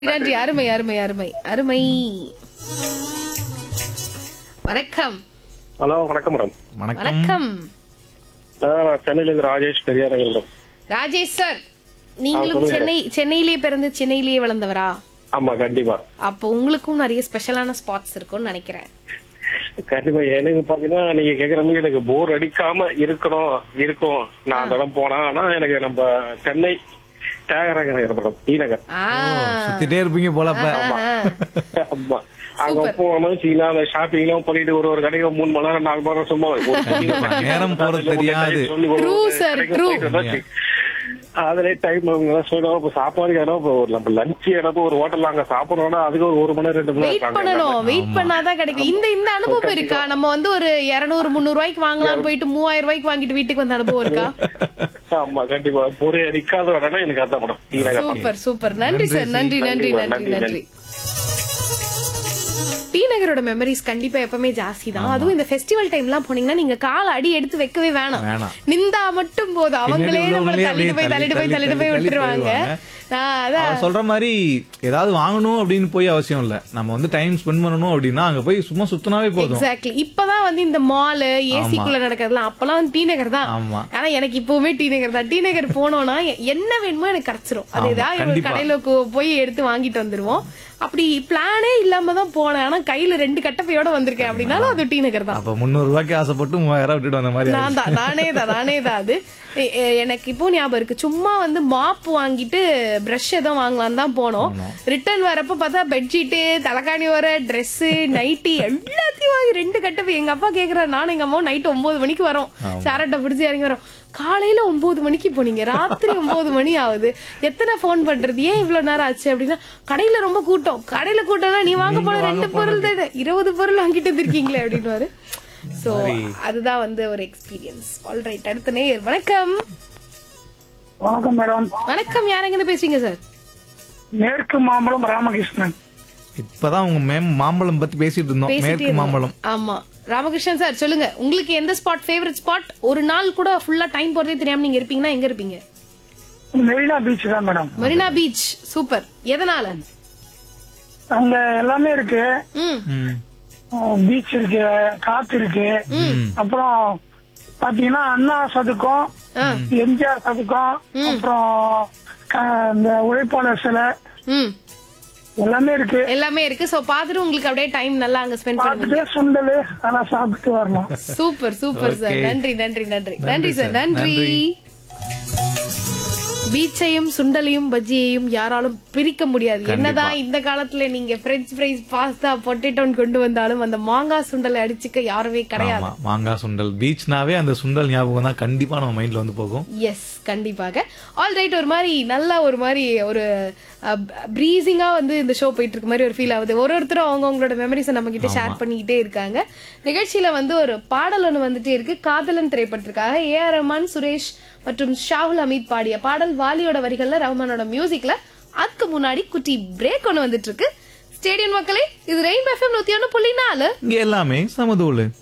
நன்றி அருமை அருமை அருமை அருமை வணக்கம் ஹலோ வணக்கம் மேடம் வணக்கம் வணக்கம் நான் சென்னையில இருந்து ராஜேஷ் பெரியார் மேடம் ராஜேஷ் சார் நீங்களும் சொல்லுங்க. சென்னை சென்னையிலேயே பிறந்து சென்னையிலேயே வளர்ந்தவரா ஆமா கண்டிப்பா அப்போ உங்களுக்கும் நிறைய ஸ்பெஷலான ஸ்பாட்ஸ் இருக்கும்னு நினைக்கிறேன் கண்டிப்பா எனக்கு பாத்தீங்கன்னா நீங்க கேக்குற மாதிரி எனக்கு போர் அடிக்காம இருக்கணும் இருக்கும் நான் அந்த இடம் போனா ஆனா எனக்கு நம்ம சென்னை தியாகராஜ நகர் மேடம் டி நகர் ஆ சுத்திட்டே இருப்பீங்க போல அப்ப ஆ. ஆமா அங்க போனோம் சீனா அந்த ஷாப்பிங் எல்லாம் பண்ணிட்டு ஒரு ஒரு கடைக்கு மூணு மணி நேரம் நாலு மணி நேரம் சும்மா ஒரு கண்டிப்பா. நேரம் போறது தெரியாது. சொல்லி ஒரு- True, ஒரு sir, கடைக்கு true. போயிட்டு வந்தா அதுல டைம் சொல்லுவோம் இப்ப சாப்பாடு இடம் இப்ப ஒரு நம்ம லஞ்ச் இடம் ஒரு ஹோட்டல்ல அங்க சாப்பிடணும்னா அதுக்கு ஒரு ஒரு மணி நேரம் ரெண்டு மணி வெயிட் நேரம் பண்ணணும் வெயிட் பண்ணாதான் கிடைக்கும் இந்த இந்த அனுபவம் இருக்கா நம்ம வந்து ஒரு இருநூறு முந்நூறு ரூபாய்க்கு வாங்கலாம்னு போயிட்டு மூவாயிரம் ரூபாய்க்கு வாங்கிட்டு வீட்டுக்கு வந்த அனுபவம் இருக்கா ஆமா கண்டிப்பா பொறி அடிக்காத வரனா எனக்கு அதான் படம் டி நகர் சூப்பர் சூப்பர் நன்றி சார் நன்றி நன்றி நன்றி, நன்றி நன்றி, நன்றி டி நகரோட மெமரிஸ் கண்டிப்பா எப்பவுமே ஜாஸ்தி தான் அதுவும் இந்த ஃபெஸ்டிவல் டைம்லாம் போனீங்கன்னா நீங்க கால அடி எடுத்து வைக்கவே வேணாம் வேணாம். நிந்தா மட்டும் போதும் அவங்களே பின்னாடி நம்மள உள்ளவங்களே தள்ளிட்டு போய் அப்படியே தள்ளிட்டு போய் தள்ளி, தள்ளிட்டு போய் தள்ளி, விட்டுருவாங்க தள்ளி நான் அதான் அவர் சொல்ற மாதிரி ஏதாவது வாங்கணும் அப்படின்னு போய் அவசியம் இல்ல நம்ம வந்து டைம் ஸ்பெண்ட் பண்ணணும் அப்படின்னா அங்க போய் சும்மா சுத்தினாவே போதும் எக்ஸாக்ட்லி இப்பதான் வந்து இந்த மால் ஏசிக்குள்ள நடக்கிறதுலாம் அப்பெல்லாம் வந்து டி நகர் தான் ஆமா. ஆனா எனக்கு இப்பவுமே டி நகர் தான் டி நகர் போனோம்னா எ- என்ன வேணுமோ எனக்கு கிடைச்சிரும் அது ஆமா, ஏதாவது ஒரு கண்டிப்பா. கடையில கொ- போய் எடுத்து வாங்கிட்டு வந்துருவோம் அப்படி பிளானே இல்லாம தான் போனேன் ஆனா கையில ரெண்டு கட்டப்பையோட வந்திருக்கேன் அப்படின்னாலும் அது டி நகர் தான் அப்ப முந்நூறு ரூபாய்க்கு ஆசைப்பட்டு மூவாயிரம் விட்டுட்டு வந்த மாதிரி நான் தான் நானே தான் நானே தான் அது எ- எ- எனக்கு இப்போ ஞாபகம் இருக்கு சும்மா வந்து மாப் வாங்கிட்டு பிரஷ் ஏதோ வாங்கலாம் தான் போனோம் ரிட்டர்ன் வரப்ப பார்த்தா பெட்ஷீட்டு தலைக்காணி வர Dress நைட்டி எல்லாத்தையும் வாங்கி ரெண்டு கட்டப்பு எங்க அப்பா கேக்குறாரு நானும் எங்க அம்மா நைட் ஒன்பது மணிக்கு வரோம் சாரட்டை பிடிச்சி இறங்கி வரோம் காலையில ஒன்பது மணிக்கு போனீங்க ராத்திரி ஒன்பது மணி ஆகுது எத்தனை ஃபோன் பண்றது ஏன் இவ்வளவு நேரம் ஆச்சு அப்படின்னா கடையில ரொம்ப கூட்டம் கடையில கூட்டம்னா நீ வாங்க போன ரெண்டு பொருள் தானே இருபது பொருள் வாங்கிட்டு வந்திருக்கீங்களே அப்படின்னு சோ அதுதான் வந்து ஒரு எக்ஸ்பீரியன்ஸ் ஆல்ரைட் அடுத்த நேயர் வணக்கம் வணக்கம் மேடம் வணக்கம் யாரெங்க பேசுறீங்க சார் மேற்கு மாம்பலம் ராமகிருஷ்ணன் இப்பதான் உங்க மேம் மாம்பழம் பத்தி பேசிட்டு இருந்தோம் பேசிட்டே மேற்கு இருந்தோம். மாம்பழம் ஆமா ராமகிருஷ்ணன் சார் சொல்லுங்க உங்களுக்கு எந்த ஸ்பாட் ஃபேவரட் ஸ்பாட் ஒரு நாள் கூட ஃபுல்லா டைம் போறதே தெரியாம நீங்க இருப்பீங்கன்னா எங்க இருப்பீங்க மெரினா பீச் தான் மேடம் மெரினா பீச் சூப்பர் எதனால அங்க எல்லாமே இருக்கு ம் ம். பீச் இருக்கு காத்து இருக்கு அப்புறம் பாத்தீங்கன்னா அண்ணா சதுக்கம் ஆ. எம்ஜிஆர் சதுக்கம் அப்புறம் க- இந்த உழைப்பாளர் சிலை ம் எல்லாமே இருக்கு எல்லாமே இருக்கு சோ பாத்துட்டு உங்களுக்கு அப்படியே டைம் நல்லா அங்க ஸ்பெண்ட் பண்ணுவீங்க பார்த்துட்டு சுண்டல் அதெல்லாம் சாப்பிட்டு வரலாம் சூப்பர் சூப்பர் சார் Okay. நன்றி நன்றி நன்றி நன்றி நன்றி சார் sir. நன்றி நன்றி. பீச்சையும் சுண்டலையும் பஜ்ஜியையும் யாராலும் பிரிக்க முடியாது கண்டிப்பா. என்னதான் இந்த காலத்துல நீங்க பிரெஞ்ச் ஃப்ரைஸ் பாஸ்தா பொட்டேட்டோன்னு கொண்டு வந்தாலும் அந்த மாங்காய் சுண்டலை அடிச்சுக்க யாருமே கிடையாது ஆமா மாங்காய் சுண்டல் பீச்னாவே அந்த சுண்டல் ஞாபகம் தான் கண்டிப்பா நம்ம மைண்ட்ல வந்து போகும் எஸ் கண்டிப்பாக ஆல் ரைட் ஒரு மாதிரி நல்லா ஒரு மாதிரி ஒரு ப்ரீசிங்கா வந்து இந்த ஷோ போயிட்டு இருக்க மாதிரி ஒரு ஃபீல் ஆகுது ஒரு ஒருத்தரும் அவங்க அவங்களோட மெமரிஸை நம்ம கிட்ட ஷேர் பண்ணிக்கிட்டே இருக்காங்க நிகழ்ச்சியில வந்து ஒரு பாடல் ஒன்று வந்துட்டே இருக்கு காதலன் திரைப்படத்திற்காக ஏ ஆர் ரஹ்மான் சுரேஷ் மற்றும் ஷாகுல் அமீத் பாடிய பாடல் வாலியோட வரிகள்ல ரஹ்மானோட மியூசிக்ல அதுக்கு முன்னாடி குட்டி பிரேக் ஒன்று வந்துட்டு இருக்கு ஸ்டேடியம் மக்களே இது ரெயின் எஃப்எம் நூத்தி ஒன்று புள்ளி நாலு இங்க எல்லாமே சமதூளு